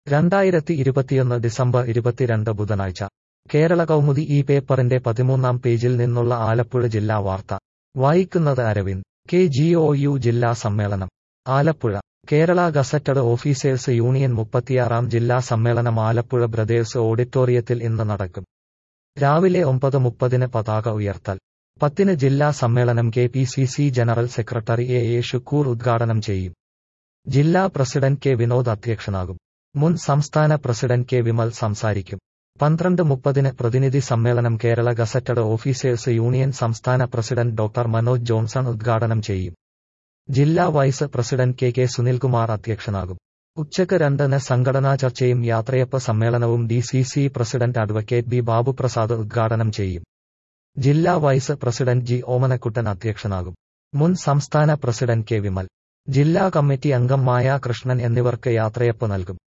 രണ്ടായിരത്തി ഇരുപത്തിയൊന്ന് ഡിസംബർ ഇരുപത്തിരണ്ട് ബുധനാഴ്ച കേരള കൗമുദി ഈ പേപ്പറിന്റെ പതിമൂന്നാം പേജിൽ നിന്നുള്ള ആലപ്പുഴ ജില്ലാ വാർത്ത വായിക്കുന്നത് Aravind K G O U ജില്ലാ സമ്മേളനം Alappuzha Kerala gazetted officers union മുപ്പത്തിയാറാം ജില്ലാ സമ്മേളനം ആലപ്പുഴ ബ്രദേഴ്സ് ഓഡിറ്റോറിയത്തിൽ ഇന്ന് നടക്കും രാവിലെ ഒമ്പത് മുപ്പതിന് പതാക ഉയർത്തൽ പത്തിന് ജില്ലാ സമ്മേളനം K P C C general secretary A A Shukkoor ഉദ്ഘാടനം ചെയ്യും ജില്ലാ പ്രസിഡന്റ് കെ വിനോദ് അധ്യക്ഷനാകും മുൻ സംസ്ഥാന പ്രസിഡന്റ് കെ വിമൽ സംസാരിക്കും പന്ത്രണ്ട് മുപ്പതിന് പ്രതിനിധി സമ്മേളനം കേരള ഗസറ്റഡ് ഓഫീസേഴ്സ് യൂണിയൻ സംസ്ഥാന പ്രസിഡന്റ് ഡോക്ടർ മനോജ് ജോൺസൺ ഉദ്ഘാടനം ചെയ്യും ജില്ലാ vice president K K Sunilkumar അധ്യക്ഷനാകും ഉച്ചയ്ക്ക് രണ്ടിന് സംഘടനാ ചർച്ചയും യാത്രയപ്പ് സമ്മേളനവും D C C president advocate B Babuprasad ഉദ്ഘാടനം ചെയ്യും ജില്ലാ വൈസ് പ്രസിഡന്റ് ജി ഓമനക്കുട്ടൻ അധ്യക്ഷനാകും മുൻ സംസ്ഥാന പ്രസിഡന്റ് കെ വിമൽ ജില്ലാ കമ്മിറ്റി അംഗം മായ കൃഷ്ണൻ എന്നിവർക്ക് യാത്രയപ്പ് നൽകും